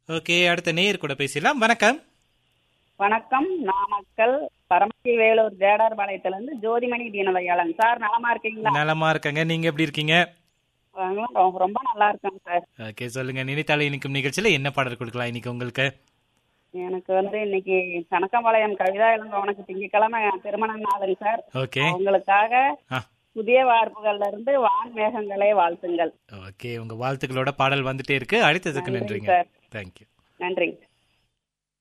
Okay அடுத்த நேயர் கூட பேசலாம் வணக்கம் வணக்கம் நாமக்கல் பரமத்தி வேலூர் ஜேடார்பாளையத்திலிருந்து ஜோதிமணி தீனதயாளன் சார் நலமா இருக்கீங்களா நலமா இருக்கங்க நீங்க எப்படி இருக்கீங்க நாங்களும் ரொம்ப- ரொம்ப நல்லா இருக்கோம் சார் ஓகே சொல்லுங்க நினைத்தாலே இனிக்கும் நிகழ்ச்சியில என்ன பாடல் கொடுக்கலாம் இன்னைக்கு உங்களுக்கு எனக்கு வந்து இன்னைக்கு கணக்கம்பாளையம் கவிதா இளங்கோவனுக்கு திங்கக்கிழமை திருமண நாளுங்க சார் ஓகே அவங்களுக்காக ஆ புதிய வார்ப்புகள்ல இருந்து வான் மேகங்களே வாழ்த்துங்கள் ஓகே உங்க வாழ்த்துக்களோட பாடல் வந்துட்டே இருக்கு அடுத்ததுக்கு நன்றிங்க நன்றிங்க சார். தேங்க்யூ நன்றிங்க